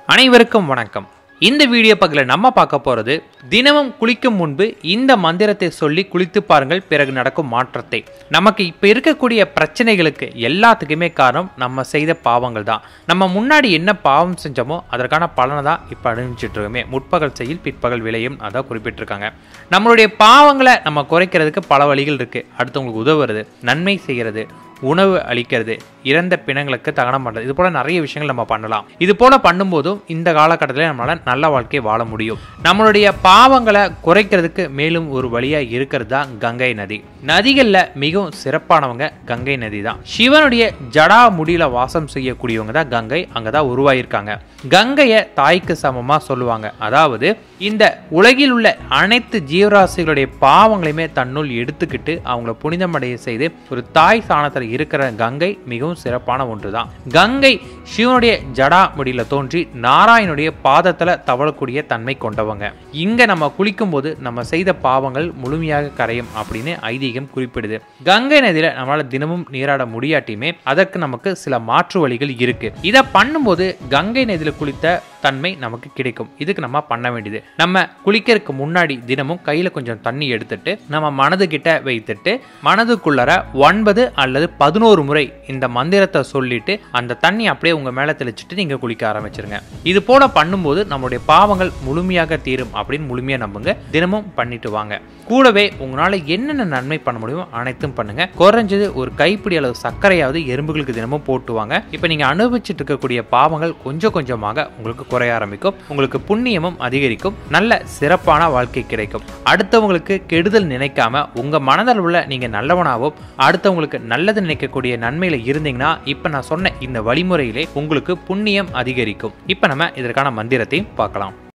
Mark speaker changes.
Speaker 1: அனைவருக்கும் வணக்கம் இந்த வீடியோ பக்கத்தில் நம்ம பார்க்க போகிறது தினமும் குளிக்கும் முன்பு இந்த மந்திரத்தை சொல்லி குளித்து பாருங்கள் பிறகு நடக்கும் மாற்றத்தை நமக்கு இப்போ இருக்கக்கூடிய பிரச்சனைகளுக்கு எல்லாத்துக்குமே காரணம் நம்ம செய்த பாவங்கள் தான் நம்ம முன்னாடி என்ன பாவம் செஞ்சோமோ அதற்கான பலனை தான் இப்போ அனுபவிச்சுட்டு இருக்கோமே முற்பகல் செய்யில் பிற்பகல் விளையும் அதான் குறிப்பிட்டிருக்காங்க நம்மளுடைய பாவங்களை நம்ம குறைக்கிறதுக்கு பல வழிகள் இருக்குது அடுத்தவங்களுக்கு உதவுறது நன்மை செய்கிறது உணவு அளிக்கிறது இறந்த பிணங்களுக்கு தகனம் பண்ணுறது இது போல நிறைய விஷயங்கள் நம்ம பண்ணலாம் இது போல பண்ணும்போதும் இந்த காலகட்டத்தில் நம்மளால நல்ல வாழ்க்கை வாழ முடியும் நம்மளுடைய பாவங்களை குறைக்கிறதுக்கு மேலும் ஒரு வழியா இருக்கிறது தான் கங்கை நதி நதிகள்ல மிகவும் சிறப்பானவங்க கங்கை நதி தான் சிவனுடைய ஜடா முடியில வாசம் செய்யக்கூடியவங்க தான் கங்கை அங்கதான் உருவாயிருக்காங்க கங்கையை தாய்க்கு சமமா சொல்லுவாங்க அதாவது இந்த உலகில் உள்ள அனைத்து ஜீவராசிகளுடைய பாவங்களையுமே தன்னுள் எடுத்துக்கிட்டு அவங்கள புனிதமடைய செய்து ஒரு தாய் சாணத்தில் இருக்கிற கங்கை மிகவும் சிறப்பான ஒன்றுதான் கங்கை சிவனுடைய ஜடா முடியில தோன்றி நாராயணுடைய பாதத்துல தவழக்கூடிய தன்மை கொண்டவங்க இங்க நம்ம குளிக்கும் போது நம்ம செய்த பாவங்கள் முழுமையாக கரையும் அப்படின்னு ஐதீகம் குறிப்பிடுது கங்கை நதியில நம்மளால தினமும் நீராட முடியாட்டியுமே அதற்கு நமக்கு சில மாற்று வழிகள் இருக்கு இதை பண்ணும்போது கங்கை நதியில குளித்த தன்மை நமக்கு கிடைக்கும் இதுக்கு நம்ம பண்ண வேண்டியது நம்ம குளிக்கிறதுக்கு முன்னாடி தினமும் கையில கொஞ்சம் தண்ணி எடுத்துட்டு நம்ம மனது கிட்ட வைத்துட்டு மனதுக்குள்ளர ஒன்பது அல்லது பதினோரு முறை இந்த மந்திரத்தை சொல்லிட்டு அந்த தண்ணி அப்படியே உங்க மேல தெளிச்சிட்டு நீங்க குளிக்க ஆரம்பிச்சிருங்க இது போல பண்ணும்போது நம்மளுடைய பாவங்கள் முழுமையாக தீரும் அப்படின்னு முழுமையா நம்புங்க தினமும் பண்ணிட்டு வாங்க கூடவே உங்களால என்னென்ன நன்மை பண்ண முடியுமோ அனைத்தும் பண்ணுங்க குறைஞ்சது ஒரு கைப்பிடி அளவு சர்க்கரையாவது எறும்புகளுக்கு தினமும் போட்டு வாங்க இப்போ நீங்க அனுபவிச்சுட்டு இருக்கக்கூடிய பாவங்கள் கொஞ்சம் கொஞ்சமாக உங்களுக்கு குறைய ஆரம்பிக்கும் உங்களுக்கு புண்ணியமும் அதிகரிக்கும் நல்ல சிறப்பான வாழ்க்கை கிடைக்கும் அடுத்தவங்களுக்கு கெடுதல் நினைக்காம உங்க மனதில் உள்ள நீங்க நல்லவனாகவும் அடுத்தவங்களுக்கு நல்லது நினைக்கக்கூடிய நன்மையில இருந்தீங்கன்னா இப்ப நான் சொன்ன இந்த வழிமுறையிலே உங்களுக்கு புண்ணியம் அதிகரிக்கும் இப்ப நம்ம இதற்கான மந்திரத்தையும் பார்க்கலாம்